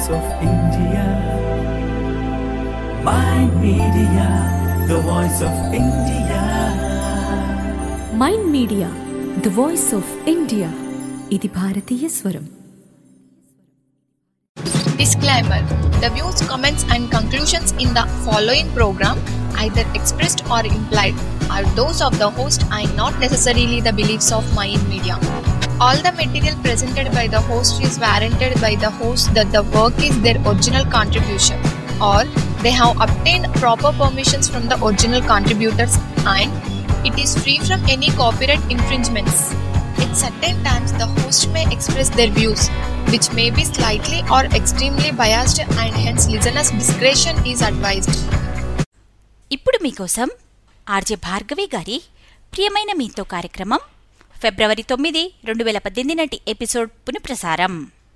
voice of India. Mind Media, the voice of India. Mind media the voice of India ఇది భారతీయ స్వరం Disclaimer The views, comments, and conclusions in the following program, either expressed or implied, are those of the host and not necessarily the beliefs of Mayan Media. All the material presented by the host is warranted by the host that the work is their original contribution or they have obtained proper permissions from the original contributors and it is free from any copyright infringements. At certain times, the host may express their views, which may be slightly or extremely biased, and hence listeners' discretion is advised. ఇప్పుడు మీకోసం RJ Bhargavi గారి ప్రియమైన మీతో కార్యక్రమం ఫిబ్రవరి తొమ్మిది రెండు వేల పద్దెనిమిది నాటి ఎపిసోడ్ పునఃప్రసారం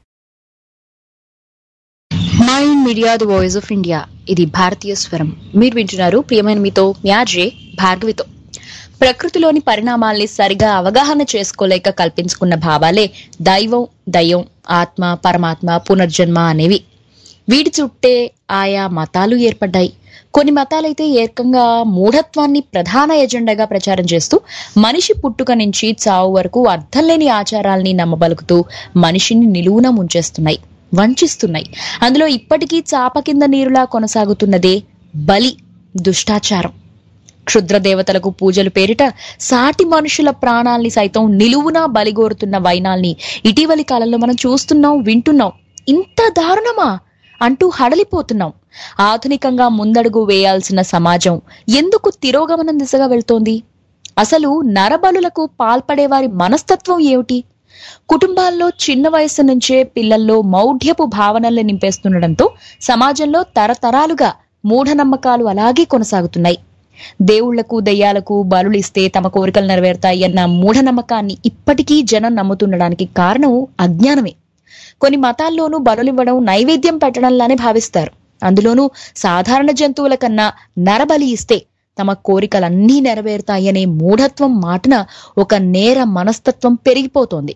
MyInd media the voice of India ఇది భారతీయ స్వరం మీరు వింటున్నారు ప్రియమైన మీతో మ్యాజే భార్గవితో ప్రకృతిలోని పరిణామాల్ని సరిగా అవగాహన చేసుకోలేక కల్పించుకున్న భావాలే దైవం దయ్యం ఆత్మ పరమాత్మ పునర్జన్మ అనేవి వీటి చుట్టే ఆయా మతాలు ఏర్పడ్డాయి కొన్ని మతాలైతే ఏకంగా మూఢత్వాన్ని ప్రధాన ఎజెండాగా ప్రచారం చేస్తూ మనిషి పుట్టుక నుంచి చావు వరకు అర్థం లేని ఆచారాల్ని నమ్మబలుకుతూ మనిషిని నిలువున ముంచేస్తున్నాయి వంచిస్తున్నాయి అందులో ఇప్పటికీ చాప కింద నీరులా కొనసాగుతున్నదే బలి దుష్టాచారం క్షుద్ర దేవతలకు పూజలు పేరిట సాటి మనుషుల ప్రాణాల్ని సైతం నిలువునా బలిగోరుతున్న వైనాల్ని ఇటీవలి కాలంలో మనం చూస్తున్నాం వింటున్నాం ఇంత దారుణమా అంటూ హడలిపోతున్నాం ఆధునికంగా ముందడుగు వేయాల్సిన సమాజం ఎందుకు తిరోగమనం దిశగా వెళ్తోంది అసలు నరబలులకు పాల్పడే వారి మనస్తత్వం ఏమిటి కుటుంబాల్లో చిన్న వయసు నుంచే పిల్లల్లో మౌఢ్యపు భావనల్ని నింపేస్తుండటంతో సమాజంలో తరతరాలుగా మూఢనమ్మకాలు అలాగే కొనసాగుతున్నాయి దేవుళ్లకు దెయ్యాలకు బలులిస్తే తమ కోరికలు నెరవేరుతాయి అన్న మూఢనమ్మకాన్ని ఇప్పటికీ జనం నమ్ముతుండడానికి కారణం అజ్ఞానమే కొన్ని మతాల్లోనూ బలులివ్వడం నైవేద్యం పెట్టడంలానే భావిస్తారు అందులోనూ సాధారణ జంతువుల కన్నా నరబలి ఇస్తే తమ కోరికలన్నీ నెరవేరుతాయనే మూఢత్వం మాటన ఒక నేర మనస్తత్వం పెరిగిపోతోంది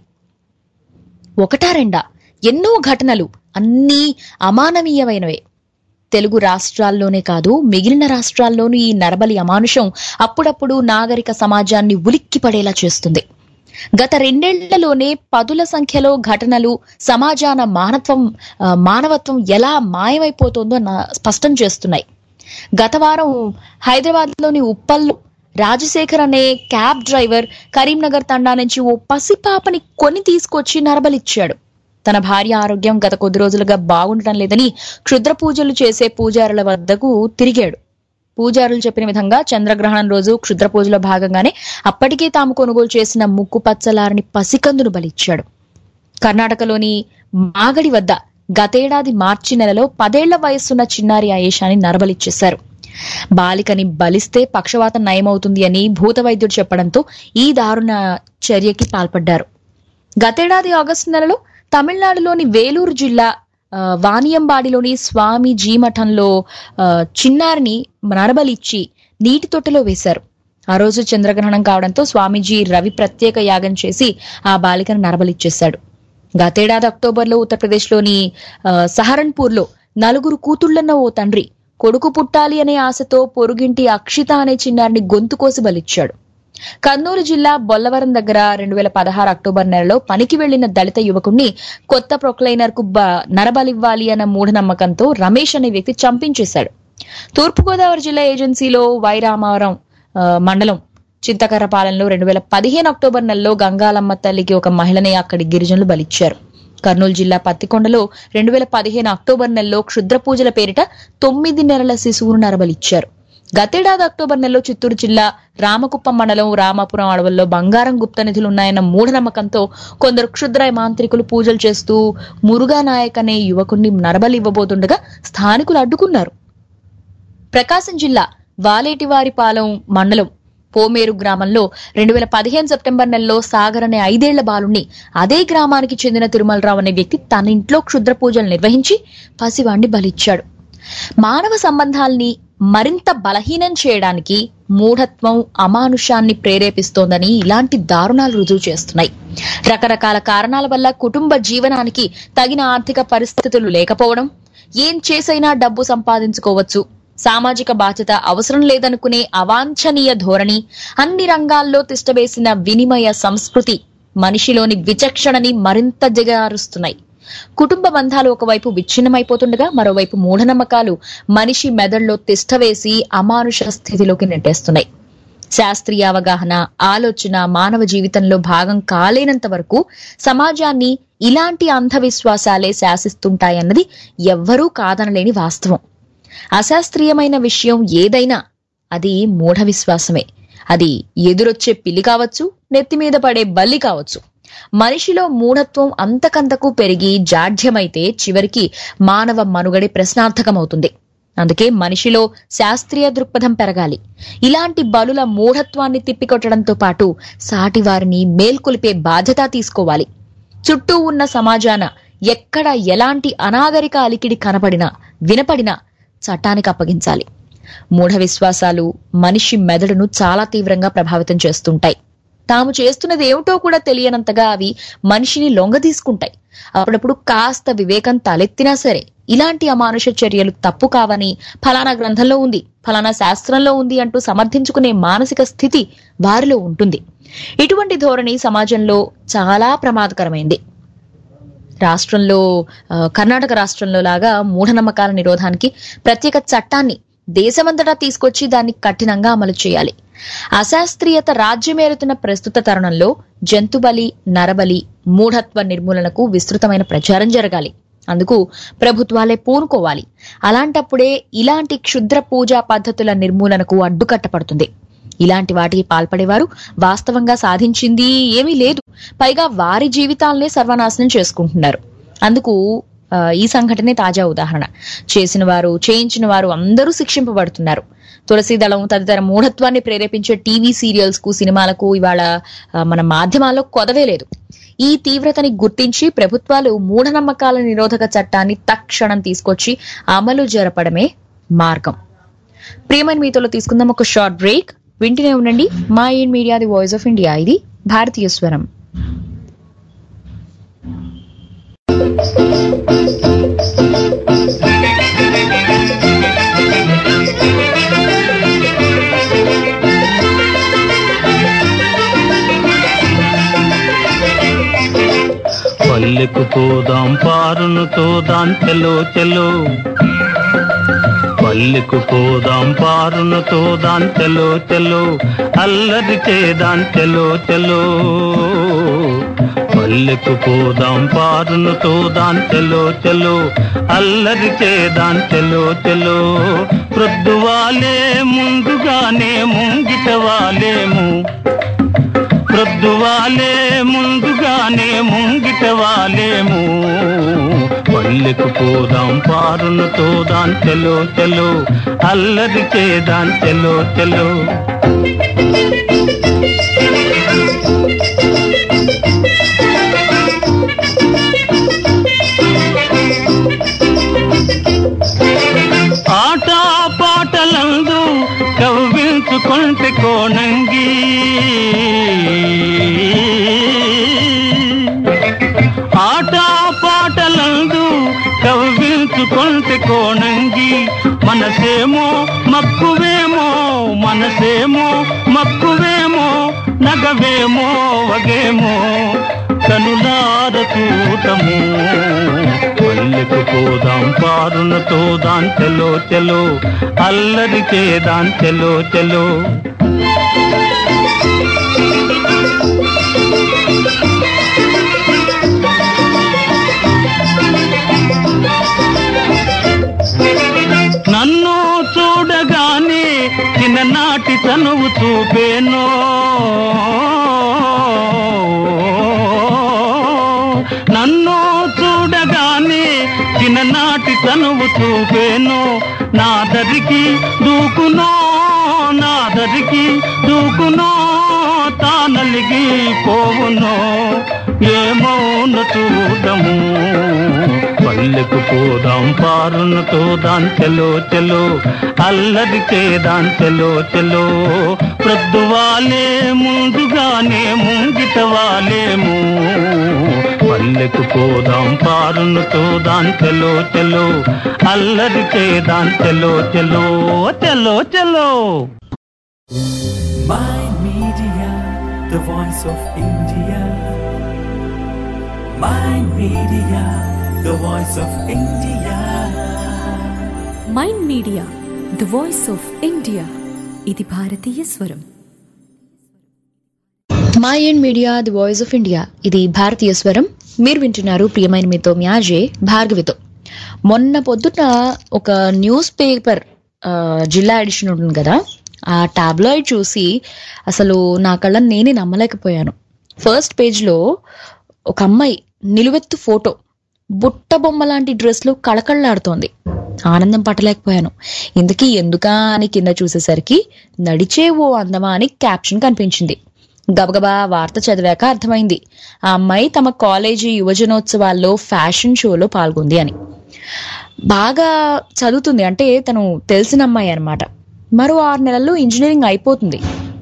ఒకటా రెండా ఎన్నో ఘటనలు అన్నీ అమానవీయమైనవే తెలుగు రాష్ట్రాల్లోనే కాదు మిగిలిన రాష్ట్రాల్లోనూ ఈ నరబలి అమానుషం అప్పుడప్పుడు నాగరిక సమాజాన్ని ఉలిక్కి పడేలా చేస్తుంది గత రెండేళ్లలోనే పదుల సంఖ్యలో ఘటనలు సమాజాన మానత్వం ఆ, మానవత్వం ఎలా మాయమైపోతుందో నా- స్పష్టం చేస్తున్నాయి గత వారం హైదరాబాద్ లోని ఉప్పల్లో రాజశేఖర్ అనే క్యాబ్ డ్రైవర్ కరీంనగర్ తండా నుంచి ఓ పసిపాపని కొని తీసుకొచ్చి నరబలిచ్చాడు తన భార్య ఆరోగ్యం గత కొద్ది రోజులుగా బాగుండటం లేదని క్షుద్ర పూజలు చేసే పూజారుల వద్దకు తిరిగాడు పూజారులు చెప్పిన విధంగా చంద్రగ్రహణం రోజు క్షుద్ర పూజలో భాగంగానే అప్పటికే తాము కొనుగోలు చేసిన ముక్కు పచ్చలారని పసికందును బలిచ్చాడు కర్ణాటకలోని మాగడి వద్ద గతేడాది మార్చి నెలలో పదేళ్ల వయస్సున్న చిన్నారి ఆయేషాని నరబలిచ్చేశారు బాలికని బలిస్తే పక్షవాతం నయమవుతుంది అని భూత వైద్యుడు చెప్పడంతో ఈ దారుణ చర్యకి పాల్పడ్డారు గతేడాది ఆగస్టు నెలలో తమిళనాడులోని వేలూరు జిల్లా ఆ, వానియంబాడిలోని స్వామి జీ మఠంలో ఆ, చిన్నారిని నరబలిచ్చి నీటి తొట్టెలో వేశారు ఆ రోజు చంద్రగ్రహణం కావడంతో స్వామీజీ రవి ప్రత్యేక యాగం చేసి ఆ బాలికను నరబలిచ్చేశాడు గతేడాది అక్టోబర్లో ఉత్తరప్రదేశ్లోని ఆ, సహరన్పూర్లో నలుగురు కూతుళ్లన్న ఓ తండ్రి కొడుకు పుట్టాలి అనే ఆశతో పొరుగింటి అక్షిత అనే చిన్నారిని గొంతు కోసి బలిచ్చాడు కర్నూలు జిల్లా బొల్లవరం దగ్గర రెండు వేల పదహారు అక్టోబర్ నెలలో పనికి వెళ్లిన దళిత యువకుణ్ణి కొత్త ప్రొక్లైనర్ కు బ- నరబలివ్వాలి అన్న మూఢనమ్మకంతో రమేష్ అనే వ్యక్తి చంపించేశాడు తూర్పుగోదావరి జిల్లా ఏజెన్సీలో వైరామారం ఆ, మండలం చింతకర్రపాలెంలో రెండు వేల పదిహేను అక్టోబర్ నెలలో గంగాలమ్మ తల్లికి ఒక మహిళని అక్కడి గిరిజనులు బలిచ్చారు కర్నూలు జిల్లా పత్తికొండలో రెండు వేల పదిహేను అక్టోబర్ నెలలో క్షుద్ర పూజల పేరిట తొమ్మిది నెలల శిశువును నరబలిచ్చారు గతేడాది అక్టోబర్ నెలలో చిత్తూరు జిల్లా రామకుప్పం మండలం రామాపురం అడవుల్లో బంగారం గుప్త నిధులున్నాయన్న మూఢనమ్మకంతో కొందరు క్షుద్ర మాంత్రికులు పూజలు చేస్తూ మురుగా నాయక్ అనే యువకుణ్ణి నరబలి ఇవ్వబోతుండగా స్థానికులు అడ్డుకున్నారు ప్రకాశం జిల్లా వాలేటివారిపాలెం మండలం పోమేరు గ్రామంలో రెండు వేల పదిహేను సెప్టెంబర్ నెలలో సాగర్ అనే ఐదేళ్ల బాలుణ్ణి అదే గ్రామానికి చెందిన తిరుమలరావు అనే వ్యక్తి తన ఇంట్లో క్షుద్ర పూజలు నిర్వహించి పసివాణ్ణి బలిచ్చాడు మానవ సంబంధాల్ని మరింత బలహీనం చేయడానికి మూఢత్వం అమానుషాన్ని ప్రేరేపిస్తోందని ఇలాంటి దారుణాలు రుజువు చేస్తున్నాయి రకరకాల కారణాల వల్ల కుటుంబ జీవనానికి తగిన ఆర్థిక పరిస్థితులు లేకపోవడం ఏం చేసైనా డబ్బు సంపాదించుకోవచ్చు సామాజిక బాధ్యత అవసరం లేదనుకునే అవాంఛనీయ ధోరణి అన్ని రంగాల్లో తిష్టవేసిన వినిమయ సంస్కృతి మనిషిలోని విచక్షణని మరింత దిగజారుస్తున్నాయి కుటుంబ బంధాలు ఒకవైపు విచ్ఛిన్నమైపోతుండగా మరోవైపు మూఢనమ్మకాలు మనిషి మెదడులో తిష్టవేసి అమానుష స్థితిలోకి నెట్టేస్తున్నాయి శాస్త్రీయ అవగాహన ఆలోచన మానవ జీవితంలో భాగం కాలేనంత వరకు సమాజాన్ని ఇలాంటి అంధవిశ్వాసాలే శాసిస్తుంటాయన్నది ఎవ్వరూ కాదనలేని వాస్తవం అశాస్త్రీయమైన విషయం ఏదైనా అది మూఢ విశ్వాసమే అది ఎదురొచ్చే పిల్లి కావచ్చు నెత్తి మీద పడే బల్లి కావచ్చు మనిషిలో మూఢత్వం అంతకంతకు పెరిగి జాఢ్యమైతే చివరికి మానవ మనుగడే ప్రశ్నార్థకమవుతుంది అందుకే మనిషిలో శాస్త్రీయ దృక్పథం పెరగాలి ఇలాంటి బలుల మూఢత్వాన్ని తిప్పికొట్టడంతో పాటు సాటి వారిని మేల్కొలిపే బాధ్యత తీసుకోవాలి చుట్టూ ఉన్న సమాజాన ఎక్కడ ఎలాంటి అనాగరిక అలికిడి కనపడినా వినపడినా చట్టానికి అప్పగించాలి మూఢ విశ్వాసాలు మనిషి మెదడును చాలా తీవ్రంగా ప్రభావితం చేస్తుంటాయి తాము చేస్తున్నది ఏమిటో కూడా తెలియనంతగా అవి మనిషిని లొంగ తీసుకుంటాయి అప్పుడప్పుడు కాస్త వివేకం తలెత్తినా సరే ఇలాంటి అమానుష చర్యలు తప్పు కావని ఫలానా గ్రంథంలో ఉంది ఫలానా శాస్త్రంలో ఉంది అంటూ సమర్థించుకునే మానసిక స్థితి వారిలో ఉంటుంది ఇటువంటి ధోరణి సమాజంలో చాలా ప్రమాదకరమైంది రాష్ట్రంలో ఆ, కర్ణాటక రాష్ట్రంలో లాగా మూఢనమ్మకాల నిరోధానికి ప్రత్యేక చట్టాన్ని దేశమంతటా తీసుకొచ్చి దాన్ని కఠినంగా అమలు చేయాలి అశాస్త్రీయత రాజ్యమేలుతున్న ప్రస్తుత తరుణంలో జంతుబలి నరబలి మూఢత్వ నిర్మూలనకు విస్తృతమైన ప్రచారం జరగాలి అందుకు ప్రభుత్వాలే పూనుకోవాలి అలాంటప్పుడే ఇలాంటి క్షుద్ర పూజా పద్ధతుల నిర్మూలనకు అడ్డుకట్టపడుతుంది ఇలాంటి వాటికి పాల్పడేవారు వాస్తవంగా సాధించింది ఏమీ లేదు పైగా వారి జీవితాలనే సర్వనాశనం చేసుకుంటున్నారు అందుకు ఆ, ఈ సంఘటనే తాజా ఉదాహరణ చేసిన వారు చేయించిన వారు అందరూ శిక్షింపబడుతున్నారు తులసి దళం తదితర మూఢత్వాన్ని ప్రేరేపించే టీవీ సీరియల్స్ కు సినిమాలకు ఇవాళ ఆ, మన మాధ్యమాల్లో కొదవే లేదు ఈ తీవ్రతని గుర్తించి ప్రభుత్వాలు మూఢనమ్మకాల నిరోధక చట్టాన్ని తక్షణం తీసుకొచ్చి అమలు జరపడమే మార్గం ప్రియమైన మీతోలో తీసుకుందాం ఒక షార్ట్ బ్రేక్ వింటూనే ఉండండి మా in media the voice of India ఇది భారతీయ స్వరం పల్లెకు పోదాం పారును తోదాం చెలో చెలో పల్లెకు పోదాం పారును తోదాం చెలో చెలో అల్లరి చేదాం చెలో చెలో పల్లెకు పోదాం పారును తోదాం చెలో చెలో అల్లరి చేదాం చెలో చెలో ప్రొద్దువాలే ముందుగానే ముంగిట వాలేము ప్రొద్దువాలే ముందుగానే ముంగిట వాలేము పల్లెకు పోదాం పారును తోదాం చెలో చెలో అల్లరి చేదాం చెలో చెలో ఆట పాటలందు కవ్వించుకుంటే కోణంగి ఆట పాటలందు కవ్వించుకుంటే కోణంగి మనసేమో మక్కువేమో మనసేమో మక్కువేమో నగవేమో వగేమో కనులార చూతము పల్లెకు పోదాం పారున తోదాం చెలో చెలో అల్లరి చేదాం చెలో చెలో నన్ను చూడగానే చిన్ననాటి తనువు చూపేనో నన్ను చూడగానే చిన్ననాటి తనువు చూపేను నా దరికి దూకునో నా దరికి దూకునో అంతా నలిగి పోవును ఏమోను చూడము పల్లెకు పోదాం పారును తోదాం చెలో చెలో అల్లరి చేదాం చెలో చెలో ప్రొద్దువాలే ముందుగానే ముంగిట వాలేము పల్లెకు పోదాం పారును తోదాం చెలో చెలో అల్లరి చేదాం చెలో చెలో చెలో చెలో Mind Media, the voice of India. Mind Media, the voice of India. Mind media the voice of India ఇది భారతీయ స్వరం MyInd media the voice of India ఇది భారతీయ స్వరం మీరు వింటున్నారు ప్రియమైన మీతో మ్యాజే భార్గవితో మొన్న పొద్దున ఒక న్యూస్ పేపర్ ఆ, జిల్లా ఎడిషన్ ఉంటుంది కదా ఆ టాబ్లాయిడ్ చూసి అసలు నా కళ్ళని నేనే నమ్మలేకపోయాను ఫస్ట్ పేజ్లో ఒక అమ్మాయి నిలువెత్తు ఫోటో బుట్ట బొమ్మ లాంటి డ్రెస్లో కళకళలాడుతోంది ఆనందం పట్టలేకపోయాను ఇందుకీ ఎందుకా అని కింద చూసేసరికి నడిచే ఓ అందమా అని క్యాప్షన్ కనిపించింది గబగబా వార్త చదివాక అర్థమైంది ఆ అమ్మాయి తమ కాలేజీ యువజనోత్సవాల్లో ఫ్యాషన్ షోలో పాల్గొంది అని బాగా చదువుతుంది అంటే తను తెలిసిన అమ్మాయి అన్నమాట మరో ఆరు నెలల్లో ఇంజనీరింగ్ అయిపోతుంది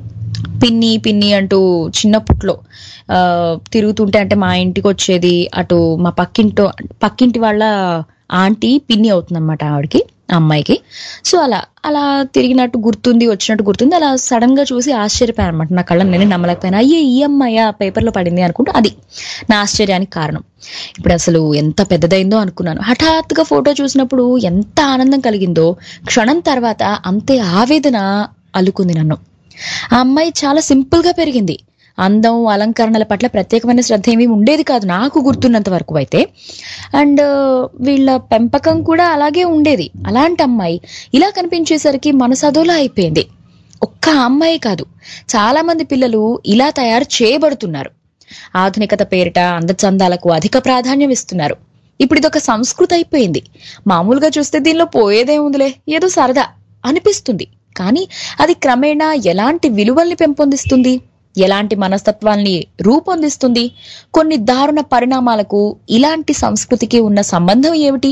పిన్ని పిన్ని అంటూ చిన్నప్పట్లో ఆ, తిరుగుతుంటే అంటే మా ఇంటికి వచ్చేది అటు మా పక్కింటో పక్కింటి వాళ్ళ ఆంటీ పిన్ని అవుతుంది అనమాట ఆవిడకి ఆ అమ్మాయికి సో అలా అలా తిరిగినట్టు గుర్తుంది వచ్చినట్టు గుర్తుంది అలా సడన్ గా చూసి ఆశ్చర్యపోయాను అనమాట నా కళ్ళని నేను నమ్మలేకపోయాను అయ్యే ఈ అమ్మాయి ఆ పేపర్లో పడింది అనుకుంటూ అది నా ఆశ్చర్యానికి కారణం ఇప్పుడు అసలు ఎంత పెద్దదైందో అనుకున్నాను హఠాత్తుగా ఫోటో చూసినప్పుడు ఎంత ఆనందం కలిగిందో క్షణం తర్వాత అంతే ఆవేదన అల్లుకుంది నన్ను ఆ అమ్మాయి చాలా సింపుల్ గా పెరిగింది అందం అలంకరణల పట్ల ప్రత్యేకమైన శ్రద్ధ ఏమీ ఉండేది కాదు నాకు గుర్తున్నంత వరకు అయితే అండ్ వీళ్ళ పెంపకం కూడా అలాగే ఉండేది అలాంటి అమ్మాయి ఇలా కనిపించేసరికి మనసదోలా అయిపోయింది ఒక్క అమ్మాయి కాదు చాలా మంది పిల్లలు ఇలా తయారు చేయబడుతున్నారు ఆధునికత పేరిట అందచందాలకు అధిక ప్రాధాన్యం ఇస్తున్నారు ఇప్పుడు ఇదొక సంస్కృతి అయిపోయింది మామూలుగా చూస్తే దీనిలో పోయేదేముందిలే ఏదో సరదా అనిపిస్తుంది కానీ అది క్రమేణా ఎలాంటి విలువల్ని పెంపొందిస్తుంది ఎలాంటి మనస్తత్వాల్ని రూపొందిస్తుంది కొన్ని దారుణ పరిణామాలకు ఇలాంటి సంస్కృతికి ఉన్న సంబంధం ఏమిటి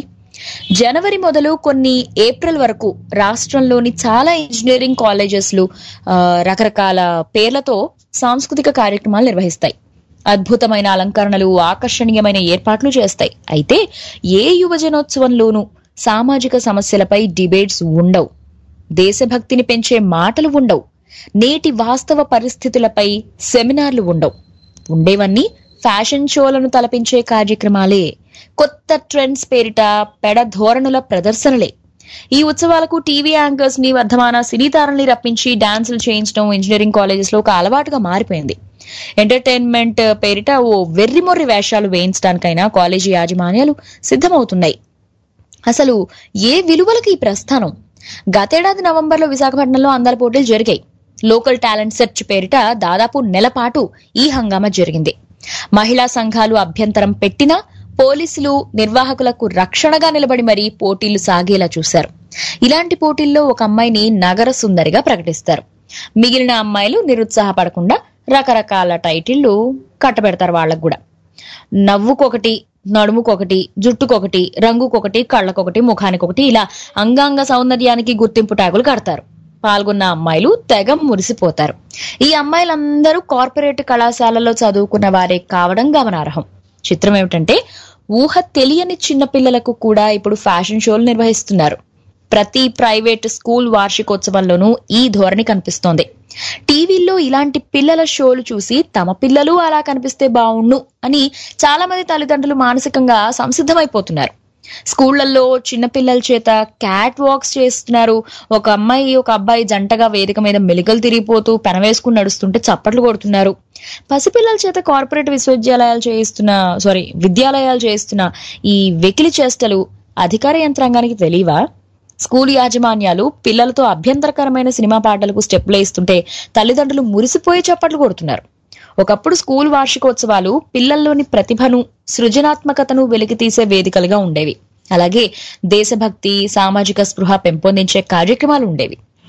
జనవరి మొదలు కొన్ని ఏప్రిల్ వరకు రాష్ట్రంలోని చాలా ఇంజనీరింగ్ కాలేజెస్లు ఆ, రకరకాల పేర్లతో సాంస్కృతిక కార్యక్రమాలు నిర్వహిస్తాయి అద్భుతమైన అలంకరణలు ఆకర్షణీయమైన ఏర్పాట్లు చేస్తాయి అయితే ఏ యువజనోత్సవంలోనూ సామాజిక సమస్యలపై డిబేట్స్ ఉండవు దేశభక్తిని పెంచే మాటలు ఉండవు నేటి వాస్తవ పరిస్థితులపై సెమినార్లు ఉండవు ఉండేవన్నీ ఫ్యాషన్ షోలను తలపించే కార్యక్రమాలే కొత్త ట్రెండ్స్ పేరిట పెడ ధోరణుల ప్రదర్శనలే ఈ ఉత్సవాలకు టీవీ యాంకర్స్ ని వర్ధమాన సినీ తారల్ని రప్పించి డాన్సులు చేయించడం ఇంజనీరింగ్ కాలేజెస్ లో ఒక అలవాటుగా మారిపోయింది ఎంటర్టైన్మెంట్ పేరిట ఓ వెర్రిమొర్రి వేషాలు వేయించడానికైనా కాలేజీ యాజమాన్యాలు సిద్ధమవుతున్నాయి అసలు ఏ విలువలకు ఈ ప్రస్థానం గతేడాది నవంబర్లో విశాఖపట్నంలో అందాల పోటీలు జరిగాయి లోకల్ టాలెంట్ సెర్చ్ పేరిట దాదాపు నెల పాటు ఈ హంగామా జరిగింది మహిళా సంఘాలు అభ్యంతరం పెట్టినా పోలీసులు నిర్వాహకులకు రక్షణగా నిలబడి మరీ పోటీలు సాగేలా చూశారు ఇలాంటి పోటీల్లో ఒక అమ్మాయిని నగర సుందరిగా ప్రకటిస్తారు మిగిలిన అమ్మాయిలు నిరుత్సాహపడకుండా రకరకాల టైటిళ్లు కట్టబెడతారు వాళ్ళకు కూడా నవ్వుకొకటి నడుముకొకటి జుట్టుకొకటి రంగుకొకటి కళ్ళకొకటి ముఖానికొకటి ఇలా అంగాంగ సౌందర్యానికి గుర్తింపు ట్యాగులు కడతారు పాల్గొన్న అమ్మాయిలు తెగ మురిసిపోతారు ఈ అమ్మాయిలందరూ కార్పొరేట్ కళాశాలలో చదువుకున్న వారే కావడం గమనార్హం చిత్రం ఏమిటంటే ఊహ తెలియని చిన్న పిల్లలకు కూడా ఇప్పుడు ఫ్యాషన్ షోలు నిర్వహిస్తున్నారు ప్రతి ప్రైవేట్ స్కూల్ వార్షికోత్సవంలోనూ ఈ ధోరణి కనిపిస్తోంది టీవీల్లో ఇలాంటి పిల్లల షోలు చూసి తమ పిల్లలు అలా కనిపిస్తే బావుండు అని చాలా మంది తల్లిదండ్రులు మానసికంగా సంసిద్ధమైపోతున్నారు స్కూళ్లలో చిన్నపిల్లల చేత క్యాట్ వాక్స్ చేస్తున్నారు ఒక అమ్మాయి ఒక అబ్బాయి జంటగా వేదిక మీద మెలికలు తిరిగిపోతూ పెనవేసుకుని నడుస్తుంటే చప్పట్లు కొడుతున్నారు పసిపిల్లల చేత కార్పొరేట్ విశ్వవిద్యాలయాలు చేయిస్తున్న సారీ విద్యాలయాలు చేయిస్తున్న ఈ వెకిలి చేష్టలు అధికార యంత్రాంగానికి తెలియవా స్కూల్ యాజమాన్యాలు పిల్లలతో అభ్యంతరకరమైన సినిమా పాటలకు స్టెప్లు వేస్తుంటే తల్లిదండ్రులు మురిసిపోయి చప్పట్లు కొడుతున్నారు ఒకప్పుడు స్కూల్ వార్షికోత్సవాలు పిల్లల్లోని ప్రతిభను సృజనాత్మకతను వెలికితీసే వేదికలుగా ఉండేవి అలాగే దేశభక్తి సామాజిక స్పృహ పెంపొందించే కార్యక్రమాలు ఉండేవి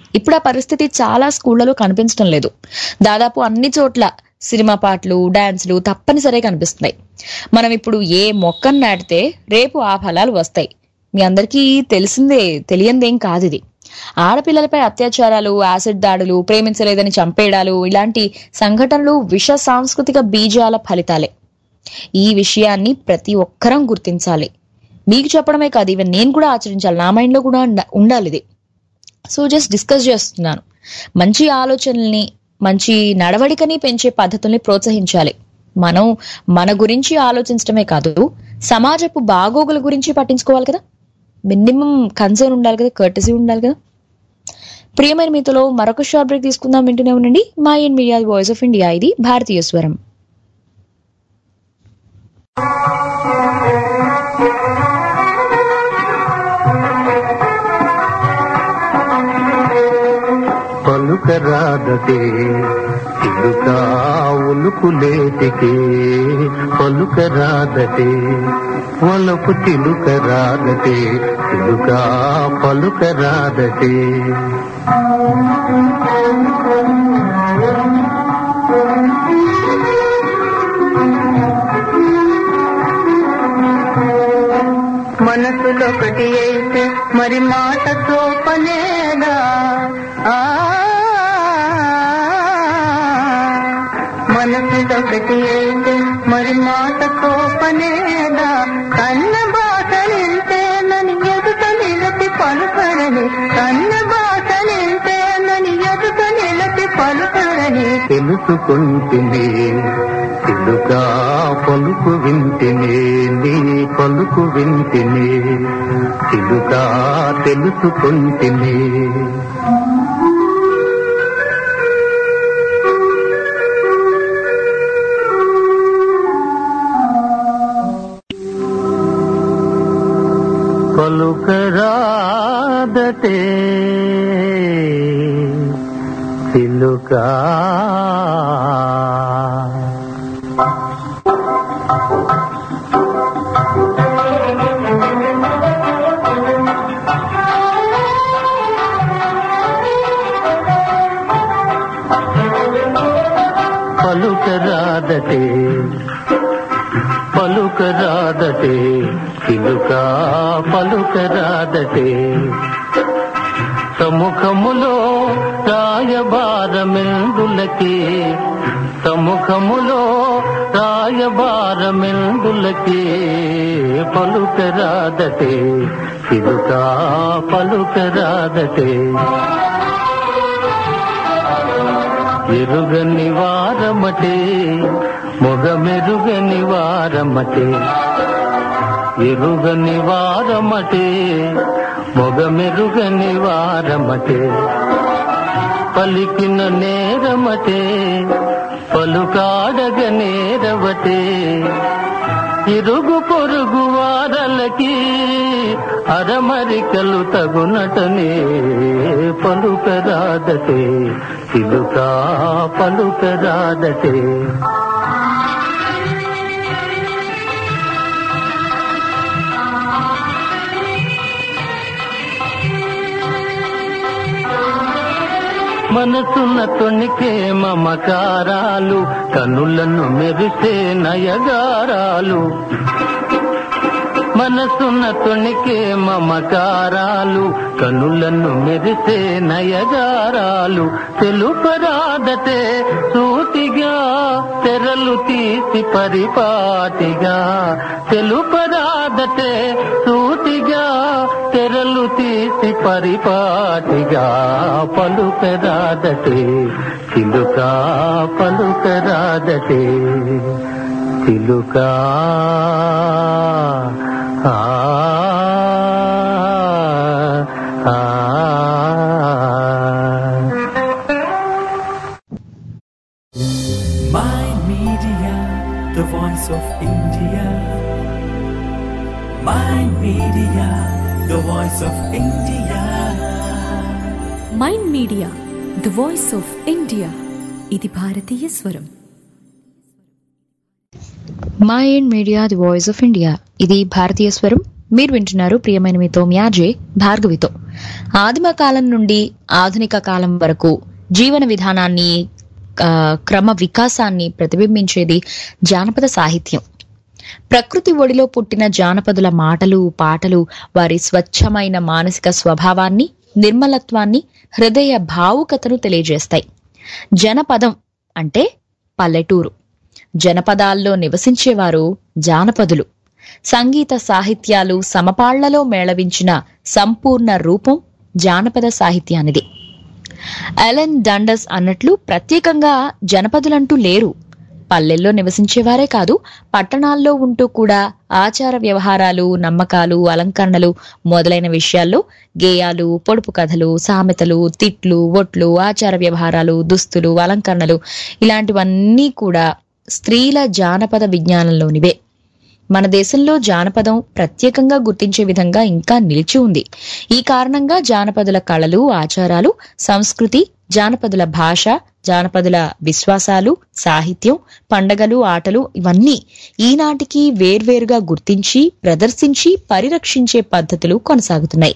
ఇప్పుడు ఆ పరిస్థితి చాలా స్కూళ్లలో కనిపించడం లేదు దాదాపు అన్ని చోట్ల సినిమా పాటలు డాన్సులు తప్పనిసరిగా కనిపిస్తున్నాయి మనం ఇప్పుడు ఏ మొక్కను నాటితే రేపు ఆ ఫలాలు వస్తాయి మీ అందరికీ తెలిసిందే తెలియందేం కాదు ఇది ఆడపిల్లలపై అత్యాచారాలు యాసిడ్ దాడులు ప్రేమించలేదని చంపేయడాలు ఇలాంటి సంఘటనలు విష సాంస్కృతిక బీజాల ఫలితాలే ఈ విషయాన్ని ప్రతి ఒక్కరం గుర్తించాలి మీకు చెప్పడమే కాదు ఈవెన్ నేను కూడా ఆచరించాలి నా మైండ్లో కూడా ఉండ- ఉండాలి ఇది సో జస్ట్ డిస్కస్ చేస్తున్నాను మంచి ఆలోచనల్ని మంచి నడవడికని పెంచే పద్ధతుల్ని ప్రోత్సహించాలి మనం మన గురించి ఆలోచించడమే కాదు సమాజపు బాగోగుల గురించి పట్టించుకోవాలి కదా మినిమం కన్సర్న్ ఉండాలి కదా కర్టసీ ఉండాలి కదా ప్రియమైన మీతలో మరొక షార్ట్ బ్రేక్ తీసుకుందాం వింటూనే ఉండండి మా in media voice of India ఇది భారతీయ స్వరం పలుకరాదటే చిలుక ఉలుకులేటికే పలుకరాదటే ఒలకు చిలుకరాదటే చిలుక పలుకరాదటే మనసులొకటి అయితే మరి మాటతో పనేదా ఆ మనసులొకటి అయితే మరి మాటతో పనేదా కన్న బాసలింతేనని ఎదుట నిలపి పలుకరని కన్న బాసలింతేనని ఎదుట నిలపి పలుకరని తెలుసుకుంటుంది చిలుక పలుకు వింటినే నీ పలుకు వింటినే చిలుక తెలుసుకుంటినే పలుకరాదటే చిలుక పలుకరాదటే పలుకరాదటే చిలుక పలుకరాదటే సముఖములో రాయబారమెందులకి సముఖములో రాయబారమెందులకి పలుకరాదటే చిలుక పలుకరాదటే ఎరుగని వారమటే మొగమెరుగని వారమటే ఎరుగని వారమటే మొగమెరుగని వారమటే పలికిన నేరమటే పలుకాడగ నేరవటే ఇరుగు పొరుగు వారలకి అరమరికలు తగునటనే పలుకరాదటే చిలుక పలుకరాదటే మనసున్న తొణికే మమకారాలు కనులను మెరిసే నయగారాలు మనసున్న తొణికే మమకారాలు కనులను మెరిసే నయగారాలు తెలుపరాదటే సూటిగా తెరలు తీసి పరిపాటిగా తెలుపరాదటే సూటిగా తెరలు తీసి పరిపాటిగా పలుకరాదటే చిలుక పలుకరాదటే చిలుక ఆ ఆ My Media, the voice of India. My Media, the voice of India. Mind media the voice of India ఇది భారతీయ స్వరం MyInd media the voice of India ఇది భారతీయ స్వరం మీరు వింటున్నారు ప్రియమైన మీతో మ్యాజే భార్గవితో ఆదిమ కాలం నుండి ఆధునిక కాలం వరకు జీవన విధానాన్ని ఆ, క్రమ వికాసాన్ని ప్రతిబింబించేది జానపద సాహిత్యం ప్రకృతి ఒడిలో పుట్టిన జానపదుల మాటలు పాటలు వారి స్వచ్ఛమైన మానసిక స్వభావాన్ని నిర్మలత్వాన్ని హృదయ భావుకతను తెలియజేస్తాయి జనపదం అంటే పల్లెటూరు జనపదాల్లో నివసించేవారు జానపదులు సంగీత సాహిత్యాలు సమపాళ్లలో మేళవించిన సంపూర్ణ రూపం జానపద సాహిత్యానిది అలెన్ డండస్ అన్నట్లు ప్రత్యేకంగా జనపదులంటూ లేరు పల్లెల్లో నివసించేవారే కాదు పట్టణాల్లో ఉంటూ కూడా ఆచార వ్యవహారాలు నమ్మకాలు అలంకరణలు మొదలైన విషయాల్లో గేయాలు పొడుపు కథలు సామెతలు తిట్లు ఒట్లు ఆచార వ్యవహారాలు దుస్తులు అలంకరణలు ఇలాంటివన్నీ కూడా స్త్రీల జానపద విజ్ఞానంలోనివే మన దేశంలో జానపదం ప్రత్యేకంగా గుర్తించే విధంగా ఇంకా నిలిచి ఉంది ఈ కారణంగా జానపదుల కళలు ఆచారాలు సంస్కృతి జానపదుల భాష జానపదుల విశ్వాసాలు సాహిత్యం పండగలు ఆటలు ఇవన్నీ ఈనాటికి వేర్వేరుగా గుర్తించి ప్రదర్శించి పరిరక్షించే పద్ధతులు కొనసాగుతున్నాయి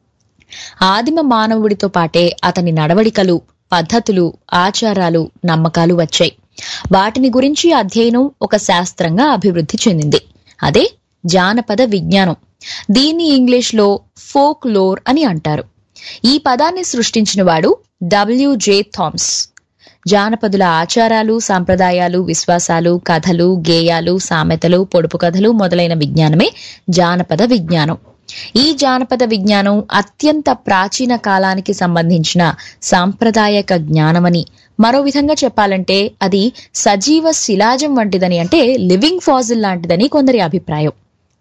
ఆదిమ మానవుడితో పాటే అతని నడవడికలు పద్ధతులు ఆచారాలు నమ్మకాలు వచ్చాయి వాటిని గురించి అధ్యయనం ఒక శాస్త్రంగా అభివృద్ధి చెందింది అదే జానపద విజ్ఞానం దీన్ని ఇంగ్లీష్ లో ఫోక్ లోర్ అని అంటారు ఈ పదాన్ని సృష్టించిన వాడు డబ్ల్యూజే థామ్స్ జానపదుల ఆచారాలు సాంప్రదాయాలు విశ్వాసాలు కథలు గేయాలు సామెతలు పొడుపు కథలు మొదలైన విజ్ఞానమే జానపద విజ్ఞానం ఈ జానపద విజ్ఞానం అత్యంత ప్రాచీన కాలానికి సంబంధించిన సాంప్రదాయక జ్ఞానమని మరో విధంగా చెప్పాలంటే అది సజీవ శిలాజం వంటిదని అంటే లివింగ్ ఫాజిల్ లాంటిదని కొందరి అభిప్రాయం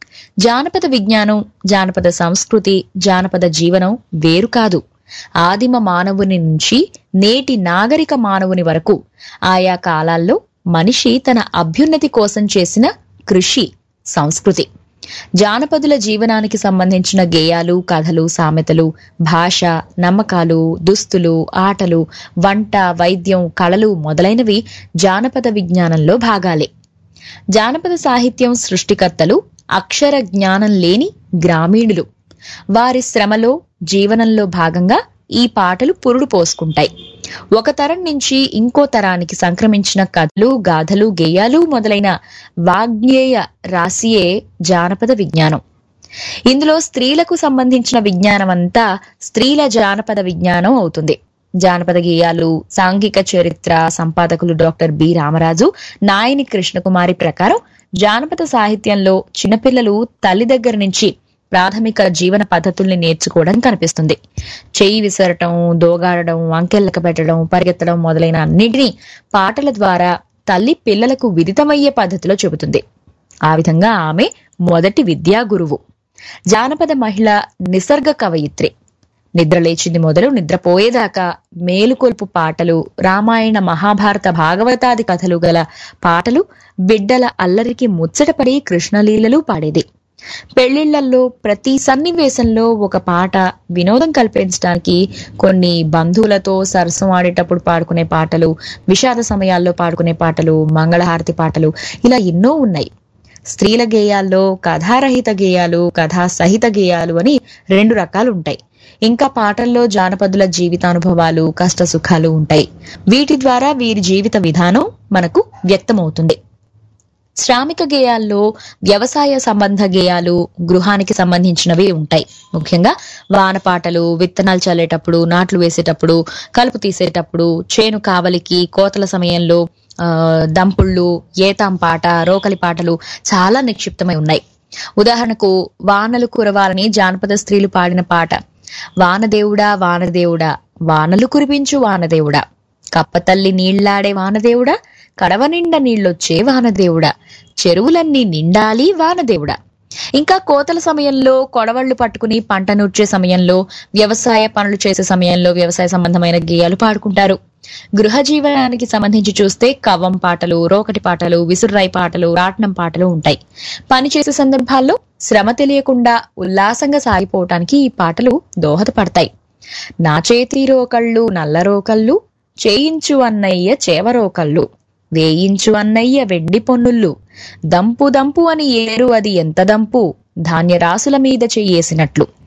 జానపద విజ్ఞానం జానపద సంస్కృతి జానపద జీవనం వేరు కాదు ఆదిమ మానవుని నుంచి నేటి నాగరిక మానవుని వరకు ఆయా కాలాల్లో మనిషి తన అభ్యున్నతి కోసం చేసిన కృషి సంస్కృతి జానపదుల జీవనానికి సంబంధించిన గేయాలు కథలు సామెతలు భాష నమ్మకాలు దుస్తులు ఆటలు వంట వైద్యం కళలు మొదలైనవి జానపద విజ్ఞానంలో భాగాలే జానపద సాహిత్యం సృష్టికర్తలు అక్షర జ్ఞానం లేని గ్రామీణులు వారి శ్రమలో జీవనంలో భాగంగా ఈ పాటలు పురుడు పోసుకుంటాయి ఒక తరం నుంచి ఇంకో తరానికి సంక్రమించిన కథలు గాథలు గేయాలు మొదలైన వాగ్నేయ రాశియే జానపద విజ్ఞానం ఇందులో స్త్రీలకు సంబంధించిన విజ్ఞానం అంతా స్త్రీల జానపద విజ్ఞానం అవుతుంది జానపద గేయాలు సాంఘిక చరిత్ర సంపాదకులు డాక్టర్ బి రామరాజు నాయని కృష్ణకుమారి ప్రకారం జానపద సాహిత్యంలో చిన్నపిల్లలు తల్లి దగ్గర నుంచి ప్రాథమిక జీవన పద్ధతుల్ని నేర్చుకోవడం కనిపిస్తుంది చెయ్యి విసరటం దోగాడడం అంకెల్లక పెట్టడం పరిగెత్తడం మొదలైన అన్నిటినీ పాటల ద్వారా తల్లి పిల్లలకు విదితమయ్యే పద్ధతిలో చెబుతుంది ఆ విధంగా ఆమె మొదటి విద్యా గురువు జానపద మహిళ నిసర్గ కవయిత్రి నిద్ర లేచింది మొదలు నిద్రపోయేదాకా మేలుకొల్పు పాటలు రామాయణ మహాభారత భాగవతాది కథలు గల పాటలు బిడ్డల అల్లరికి ముచ్చటపడి కృష్ణలీలలు పాడేది పెళ్లిళ్లలో ప్రతి సన్నివేశంలో ఒక పాట వినోదం కల్పించడానికి కొన్ని బంధువులతో సరసం ఆడేటప్పుడు పాడుకునే పాటలు విషాద సమయాల్లో పాడుకునే పాటలు మంగళహారతి పాటలు ఇలా ఎన్నో ఉన్నాయి స్త్రీల గేయాల్లో కథారహిత గేయాలు కథా సహిత గేయాలు అని రెండు రకాలు ఉంటాయి ఇంకా పాటల్లో జానపదుల జీవితానుభవాలు కష్ట సుఖాలు ఉంటాయి వీటి ద్వారా వీరి జీవిత విధానం మనకు వ్యక్తమవుతుంది శ్రామిక గేయాల్లో వ్యవసాయ సంబంధ గేయాలు గృహానికి సంబంధించినవి ఉంటాయి ముఖ్యంగా వాన పాటలు విత్తనాలు చల్లేటప్పుడు నాట్లు వేసేటప్పుడు కలుపు తీసేటప్పుడు చేను కావలికి కోతల సమయంలో ఆ దంపుళ్ళు ఏతాం పాట రోకలి పాటలు చాలా నిక్షిప్తమై ఉన్నాయి ఉదాహరణకు వానలు కురవాలని జానపద స్త్రీలు పాడిన పాట వానదేవుడా వానదేవుడా వానలు కురిపించు వానదేవుడా కప్పతల్లి నీళ్లాడే వానదేవుడా కడవ నిండా నీళ్ళొచ్చే వానదేవుడా చెరువులన్నీ నిండాలి వానదేవుడా ఇంకా కోతల సమయంలో కొడవళ్లు పట్టుకుని పంట నూర్చే సమయంలో వ్యవసాయ పనులు చేసే సమయంలో వ్యవసాయ సంబంధమైన గేయాలు పాడుకుంటారు గృహ జీవనానికి సంబంధించి చూస్తే కవ్వం పాటలు రోకటి పాటలు విసుర్రాయి పాటలు రాట్నం పాటలు ఉంటాయి పని చేసే సందర్భాల్లో శ్రమ తెలియకుండా ఉల్లాసంగా సాగిపోవటానికి ఈ పాటలు దోహదపడతాయి నా చేతి రోకళ్ళు నల్ల రోకళ్ళు చేయించు అన్నయ్య చేవరోకళ్ళు వేయించు అన్నయ్య వెండి పొన్నుళ్ళు దంపు దంపు అని ఏరు అది ఎంత దంపు ధాన్యరాసుల మీద చెయ్యేసినట్లు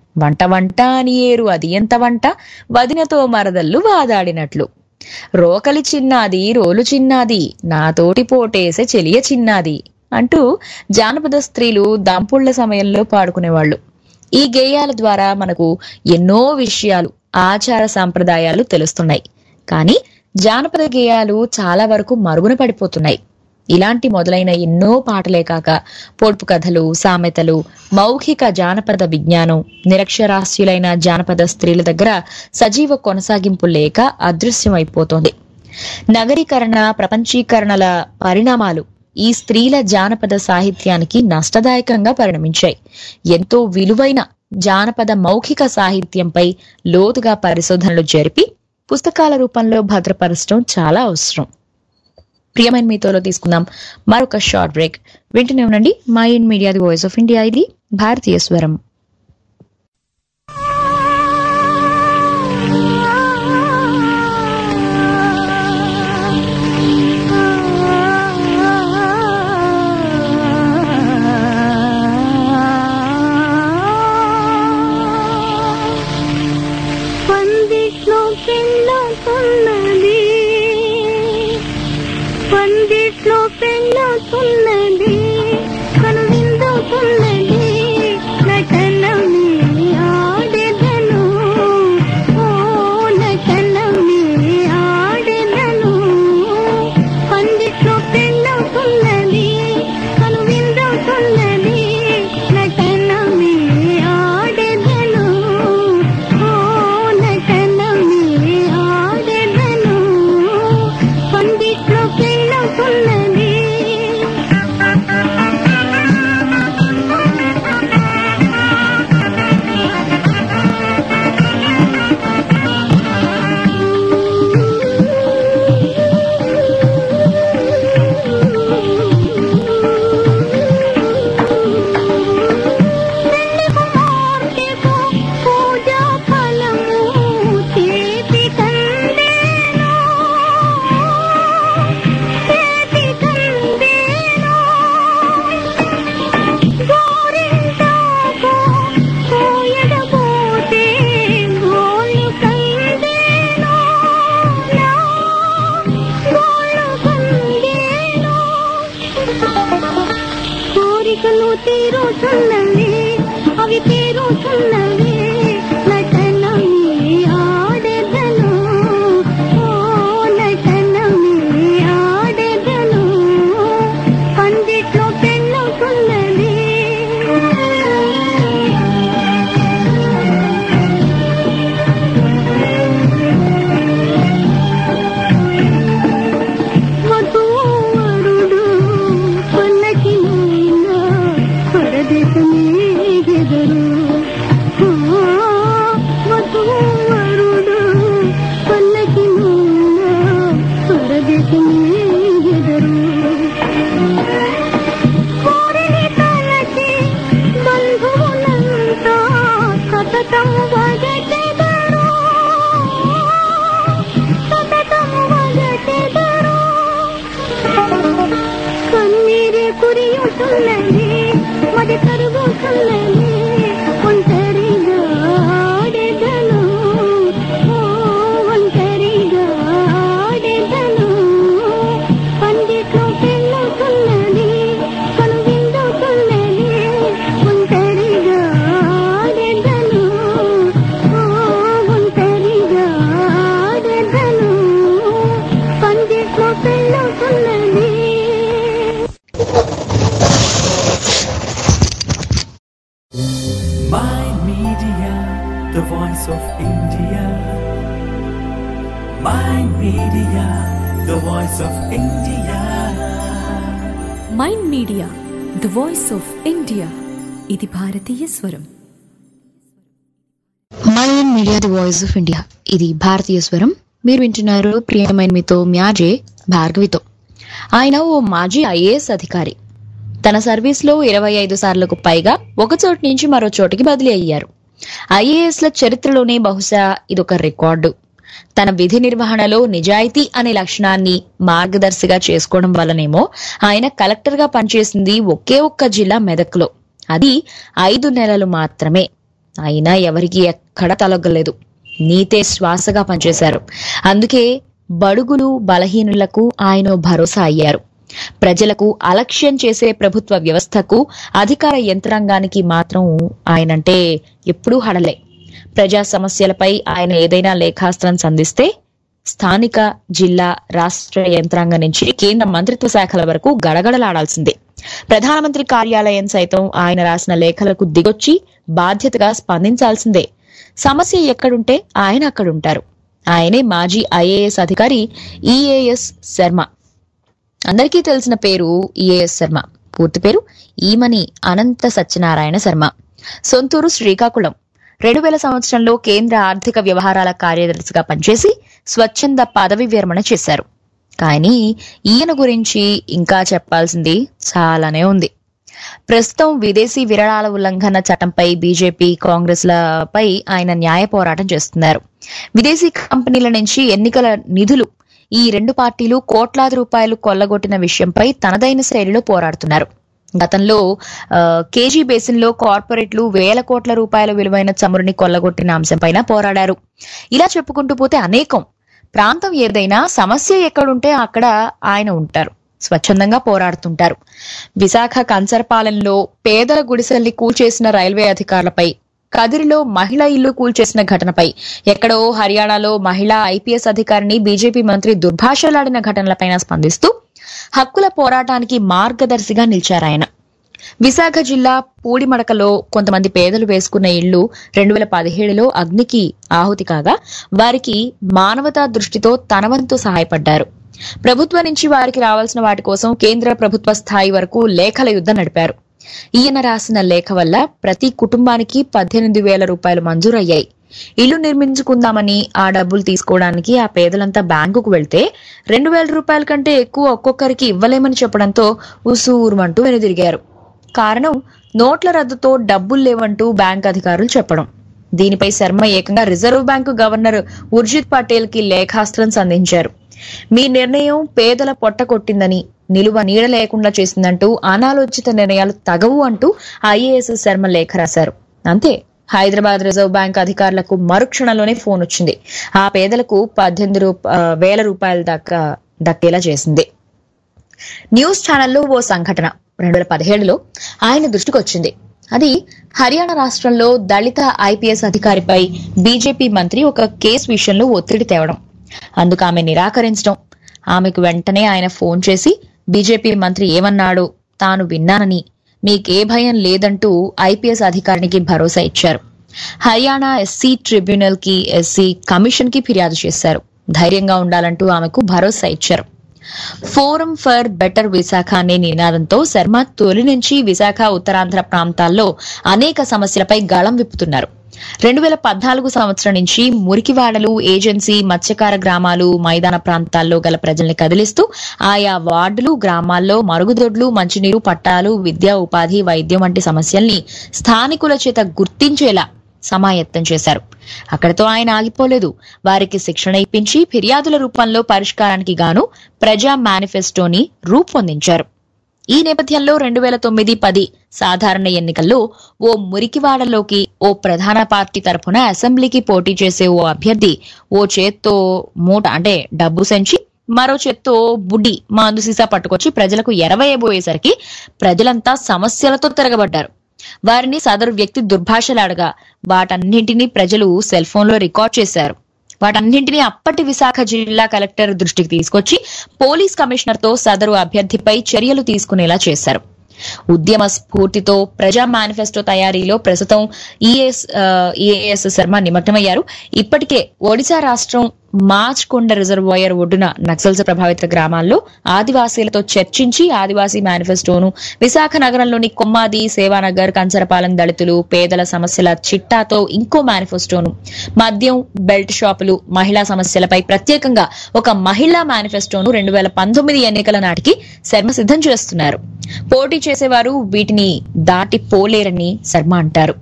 వంట వంట అని ఏరు అది ఎంత వంట వదినతో మరదళ్ళు వాదాడినట్లు రోకలి చిన్నాది రోలు చిన్నాది నాతోటి పోటేసే చెలియ చిన్నాది అంటూ జానపద స్త్రీలు దంపుళ్ల సమయంలో పాడుకునేవాళ్ళు ఈ గేయాల ద్వారా మనకు ఎన్నో విషయాలు ఆచార సంప్రదాయాలు తెలుస్తున్నాయి కానీ జానపద గేయాలు చాలా వరకు మరుగున పడిపోతున్నాయి ఇలాంటి మొదలైన ఎన్నో పాటలే కాక పొడుపు కథలు సామెతలు మౌఖిక జానపద విజ్ఞానం నిరక్షరాస్యులైన జానపద స్త్రీల దగ్గర సజీవ కొనసాగింపు లేక అదృశ్యమైపోతోంది నగరీకరణ ప్రపంచీకరణల పరిణామాలు ఈ స్త్రీల జానపద సాహిత్యానికి నష్టదాయకంగా పరిణమించాయి ఎంతో విలువైన జానపద మౌఖిక సాహిత్యంపై లోతుగా పరిశోధనలు జరిపి పుస్తకాల రూపంలో భద్రపరచడం చాలా అవసరం ప్రియమైన మీతోలో తీసుకుందాం మరొక షార్ట్ బ్రేక్ వింటూనే ఉండండి MyInd media the voice of India ఇది భారతీయ స్వరం పందిట్లో పెళ్ళవుతున్నది పందిట్లో పెళ్ళవుతున్నది కనువిందవుతున్నది నటనమే ఆడెదను ఓ నటనమే ఆడెదను పందిట్లో పెళ్ళవుతున్నది కనువిందవుతున్నది నటనమే ఆడెదను ఓ నటనమే ఆడెదను పందిట్లో పెళ్ళవుతున్నది పెళ్లి కుమార్తెకు పూజా ఫలము చేతి కందేను చేతి కందేను గోరింటాకు కోయడబోతే గోలు కందేను నా గోలు కందేను కోరికలు తీరుతున్నవి అవి తీరుతున్నవి నటనమే ఆడెదను ఓ నటనమే ఆడెదను పందిట్లో పెళ్ళవుతున్నది వధూవరుడు పల్లకి పరదేశమే ఎదరు వధూవరుడు పల్లకి పరదేశమే ఎదరు కోరిని తలచి బంధువులంతా సతతం వగటెదరు సతతం వగటెదరు కన్నీరే కురియుతున్నది మది కరుగుతున్నది ఒంటరిగా ఆడెదను ఓ ఒంటరిగా ఆడెదను పండిట్లో పెళ్ళవుతున్నది కనువిందుతున్నది ఒంటరిగా ఆడెదను ఓ ఒంటరిగా ఆడెదను పండిట్లో పెళ్ళవుతున్నది My Media, the voice of India. My Media, the voice of India. Mind media the voice of India ఇది భారతీయ స్వరం MyInd media the voice of India ఇది భారతీయ స్వరం మీరు వింటున్నారు ప్రియమైన మీతో మ్యాజే భార్గవితో ఆయన ఓ మాజీ ఐఏఎస్ అధికారి తన సర్వీస్లో ఇరవై ఐదు సార్లకు పైగా ఒక చోటు నుంచి మరో చోటికి బదిలీ అయ్యారు ఐఏఎస్ల చరిత్రలోనే బహుశా ఇదొక రికార్డు తన విధి నిర్వహణలో నిజాయితీ అనే లక్షణాన్ని మార్గదర్శిగా చేసుకోవడం వల్లనేమో ఆయన కలెక్టర్గా పనిచేసింది ఒకే ఒక్క జిల్లా మెదక్లో అది ఐదు నెలలు మాత్రమే అయినా ఎవరికి ఎక్కడ తలొగ్గలేదు నీతే శ్వాసగా పనిచేశారు అందుకే బడుగులు బలహీనులకు ఆయన భరోసా అయ్యారు ప్రజలకు అలక్ష్యం చేసే ప్రభుత్వ వ్యవస్థకు అధికార యంత్రాంగానికి మాత్రం ఆయనంటే ఎప్పుడూ హడలే ప్రజా సమస్యలపై ఆయన ఏదైనా లేఖాస్త్రం సంధిస్తే స్థానిక జిల్లా రాష్ట్ర యంత్రాంగం నుంచి కేంద్ర మంత్రిత్వ శాఖల వరకు గడగడలాడాల్సిందే ప్రధానమంత్రి కార్యాలయం సైతం ఆయన రాసిన లేఖలకు దిగొచ్చి బాధ్యతగా స్పందించాల్సిందే సమస్య ఎక్కడుంటే ఆయన అక్కడుంటారు ఆయనే మాజీ ఐఏఎస్ అధికారి ఈఏఎస్ శర్మ అందరికీ తెలిసిన పేరు ఈఏఎస్ శర్మ పూర్తి పేరు ఈమని అనంత సత్యనారాయణ శర్మ సొంతూరు శ్రీకాకుళం రెండు వేల సంవత్సరంలో కేంద్ర ఆర్థిక వ్యవహారాల కార్యదర్శిగా పనిచేసి స్వచ్ఛంద పదవి విరమణ చేశారు కానీ ఈయన గురించి ఇంకా చెప్పాల్సింది చాలానే ఉంది ప్రస్తుతం విదేశీ విరాళాల ఉల్లంఘన చట్టంపై బీజేపీ కాంగ్రెస్లపై ఆయన న్యాయ పోరాటం చేస్తున్నారు విదేశీ కంపెనీల నుంచి ఎన్నికల నిధులు ఈ రెండు పార్టీలు కోట్లాది రూపాయలు కొల్లగొట్టిన విషయంపై తనదైన శైలిలో పోరాడుతున్నారు గతంలో ఆ, కేజీ బేసిన్ లో కార్పొరేట్లు వేల కోట్ల రూపాయల విలువైన చమురుని కొల్లగొట్టిన అంశంపైన పోరాడారు ఇలా చెప్పుకుంటూ పోతే అనేకం ప్రాంతం ఏదైనా సమస్య ఎక్కడుంటే అక్కడ ఆయన ఉంటారు స్వచ్ఛందంగా పోరాడుతుంటారు విశాఖ కంచరపాలెంలో పేదల గుడిసెల్ని కూల్చేసిన రైల్వే అధికారులపై కదిరిలో మహిళ ఇల్లు కూల్చేసిన ఘటనపై ఎక్కడో హర్యానాలో మహిళా ఐపీఎస్ అధికారిని బీజేపీ మంత్రి దుర్భాషలాడిన ఘటనలపైన స్పందిస్తూ హక్కుల పోరాటానికి మార్గదర్శిగా నిలిచారాయన విశాఖ జిల్లా పూడిమడకలో కొంతమంది పేదలు వేసుకున్న ఇళ్లు రెండు వేల పదిహేడులో అగ్నికి ఆహుతి కాగా వారికి మానవతా దృష్టితో తనవంతు సహాయపడ్డారు ప్రభుత్వం నుంచి వారికి రావాల్సిన వాటి కోసం కేంద్ర ప్రభుత్వ స్థాయి వరకు లేఖల యుద్ధం నడిపారు ఈయన రాసిన లేఖ వల్ల ప్రతి కుటుంబానికి పద్దెనిమిది వేల రూపాయలు మంజూరయ్యాయి ఇల్లు నిర్మించుకుందామని ఆ డబ్బులు తీసుకోవడానికి ఆ పేదలంతా బ్యాంకుకు వెళ్తే రెండు వేల రూపాయల కంటే ఎక్కువ ఒక్కొక్కరికి ఇవ్వలేమని చెప్పడంతో ఉసూరుమంటూ వెనుదిరిగారు కారణం నోట్ల రద్దుతో డబ్బులు లేవంటూ బ్యాంక్ అధికారులు చెప్పడం దీనిపై శర్మ ఏకంగా reserve bank governor Urjit Patel కి లేఖాస్త్రం సంధించారు మీ నిర్ణయం పేదల పొట్ట కొట్టిందని నిలువ నీడ లేకుండా చేసిందంటూ అనాలోచిత నిర్ణయాలు తగవు అంటూ ఐఏఎస్ శర్మ లేఖ రాశారు అంతే హైదరాబాద్ రిజర్వ్ బ్యాంక్ అధికారులకు మరుక్షణంలోనే ఫోన్ వచ్చింది ఆ పేదలకు పద్దెనిమిది రూప ఆ, వేల రూపాయల దాకా దక్కేలా చేసింది న్యూస్ ఛానల్లో ఓ సంఘటన రెండు వేల పదిహేడులో ఆయన దృష్టికి వచ్చింది అది హర్యానా రాష్ట్రంలో దళిత ఐపీఎస్ అధికారిపై బీజేపీ మంత్రి ఒక కేసు విషయంలో ఒత్తిడి తేవడం అందుకు ఆమె నిరాకరించడం ఆమెకు వెంటనే ఆయన ఫోన్ చేసి బీజేపీ మంత్రి ఏమన్నాడో తాను విన్నానని మీకే భయం లేదంటూ ఐపీఎస్ అధికారికి భరోసా ఇచ్చారు హర్యానా ఎస్సీ ట్రిబ్యునల్ కి ఎస్సీ కమిషన్ కి ఫిర్యాదు చేశారు ధైర్యంగా ఉండాలంటూ ఆమెకు భరోసా ఇచ్చారు ఫోరం ఫర్ బెటర్ విశాఖ అనే నినాదంతో శర్మ తొలి నుంచి విశాఖ ఉత్తరాంధ్ర ప్రాంతాల్లో అనేక సమస్యలపై గళం విప్పుతున్నారు రెండు వేల పద్నాలుగు సంవత్సరం నుంచి మురికివాడలు ఏజెన్సీ మత్స్యకార గ్రామాలు మైదాన ప్రాంతాల్లో గల ప్రజల్ని కదిలిస్తూ ఆయా వార్డులు గ్రామాల్లో మరుగుదొడ్లు మంచినీరు పట్టాలు విద్యా ఉపాధి వైద్యం వంటి సమస్యల్ని స్థానికుల చేత గుర్తించేలా సమాయత్తం చేశారు అక్కడితో ఆయన ఆగిపోలేదు వారికి శిక్షణ ఇప్పించి ఫిర్యాదుల రూపంలో పరిష్కారానికి గాను ప్రజా మేనిఫెస్టోని రూపొందించారు ఈ నేపథ్యంలో రెండు వేల తొమ్మిది పది సాధారణ ఎన్నికల్లో ఓ మురికివాడలోకి ఓ ప్రధాన పార్టీ తరఫున అసెంబ్లీకి పోటీ చేసే ఓ అభ్యర్థి ఓ చేత్తో మూట అంటే డబ్బు సెంచి మరో చేత్తో బుడ్డి మందు సీసా పట్టుకొచ్చి ప్రజలకు ఎరవేయబోయేసరికి ప్రజలంతా సమస్యలతో తిరగబడ్డారు వారిని సదరు వ్యక్తి దుర్భాషలాడగా వాటన్నింటినీ ప్రజలు సెల్ ఫోన్లో రికార్డ్ చేశారు వాటన్నింటినీ అప్పటి విశాఖ జిల్లా కలెక్టర్ దృష్టికి తీసుకొచ్చి పోలీస్ కమిషనర్ తో సదరు అభ్యర్థిపై చర్యలు తీసుకునేలా చేశారు ఉద్యమ స్ఫూర్తితో ప్రజా మేనిఫెస్టో తయారీలో ప్రస్తుతం ఈఎస్ ఈఏఎస్ శర్మ నిమగ్నమయ్యారు ఇప్పటికే ఒడిశా రాష్ట్రం మార్చ్ కొండ రిజర్వాయర్ ఒడ్డున నక్సల్స్ ప్రభావిత గ్రామాల్లో ఆదివాసీలతో చర్చించి ఆదివాసీ మేనిఫెస్టోను విశాఖ నగరంలోని కొమ్మాది సేవానగర్ కంచరపాలెం దళితులు పేదల సమస్యల చిట్టాతో ఇంకో మేనిఫెస్టోను మద్యం బెల్ట్ షాపులు మహిళా సమస్యలపై ప్రత్యేకంగా ఒక మహిళా మేనిఫెస్టోను రెండు వేల పంతొమ్మిది ఎన్నికల నాటికి శర్మ సిద్ధం చేస్తున్నారు పోటీ చేసేవారు వీటిని దాటి పోలేరని శర్మ అంటారు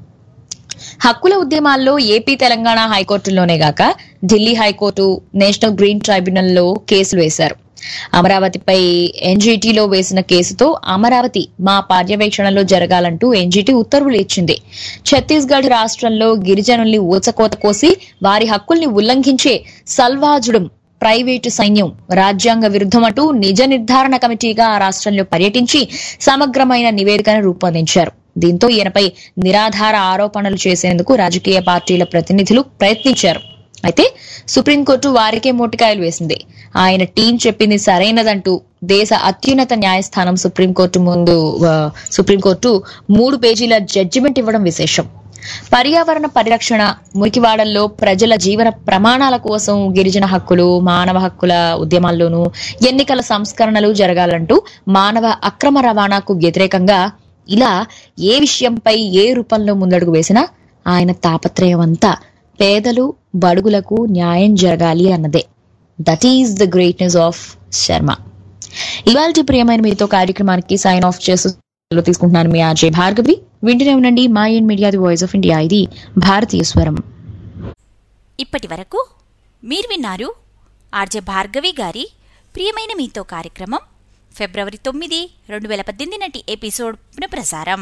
హక్కుల ఉద్యమాల్లో ఏపీ తెలంగాణ హైకోర్టుల్లోనే గాక ఢిల్లీ హైకోర్టు నేషనల్ గ్రీన్ ట్రైబ్యునల్లో కేసులు వేశారు అమరావతిపై ఎన్జీటీలో వేసిన కేసుతో అమరావతి మా పర్యవేక్షణలో జరగాలంటూ ఎన్జీటీ ఉత్తర్వులు ఇచ్చింది ఛత్తీస్గఢ్ రాష్ట్రంలో గిరిజనుల్ని ఊచకోత కోసి వారి హక్కుల్ని ఉల్లంఘించే సల్వాజుడం ప్రైవేటు సైన్యం రాజ్యాంగ విరుద్ధమంటూ నిజ నిర్ధారణ కమిటీగా ఆ రాష్ట్రంలో పర్యటించి సమగ్రమైన నివేదికను రూపొందించారు దీంతో ఈయనపై నిరాధార ఆరోపణలు చేసేందుకు రాజకీయ పార్టీల ప్రతినిధులు ప్రయత్నించారు అయితే సుప్రీంకోర్టు వారికే మోటికాయలు వేసింది ఆయన టీం చెప్పింది సరైనదంటూ దేశ అత్యున్నత న్యాయస్థానం సుప్రీంకోర్టు ముందు ఆ, సుప్రీంకోర్టు మూడు పేజీల జడ్జిమెంట్ ఇవ్వడం విశేషం పర్యావరణ పరిరక్షణ మురికివాడల్లో ప్రజల జీవన ప్రమాణాల కోసం గిరిజన హక్కులు మానవ హక్కుల ఉద్యమాల్లోనూ ఎన్నికల సంస్కరణలు జరగాలంటూ మానవ అక్రమ రవాణాకు వ్యతిరేకంగా ఇలా ఏ విషయంపై ఏ రూపంలో ముందడుగు వేసినా ఆయన తాపత్రయం అంతా పేదలు బడుగులకు న్యాయం జరగాలి అన్నదే that is the greatness of Sharma ఇవాళ ప్రియమైన మీతో కార్యక్రమానికి సైన్ ఆఫ్ చేస్తూ సెలవు తీసుకుంటున్నాను మీ ఆర్జే భార్గవి వింటూనే ఉండండి మా in media the voice of India ఇది భారతీయ స్వరం ఇప్పటి వరకు మీరు విన్నారు ఆర్జే భార్గవి గారి ప్రియమైన మీతో కార్యక్రమం ఫిబ్రవరి తొమ్మిది రెండు వేల పద్దెనిమిది నాటి ఎపిసోడ్ పునఃప్రసారం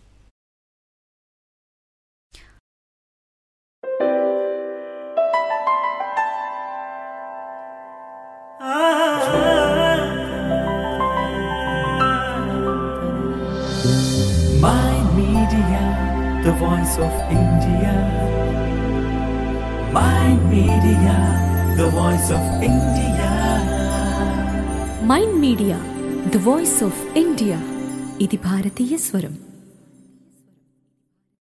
My Media, the voice of India. My Media, the voice of India. Mind media the voice of India ఇది భారతీయ స్వరం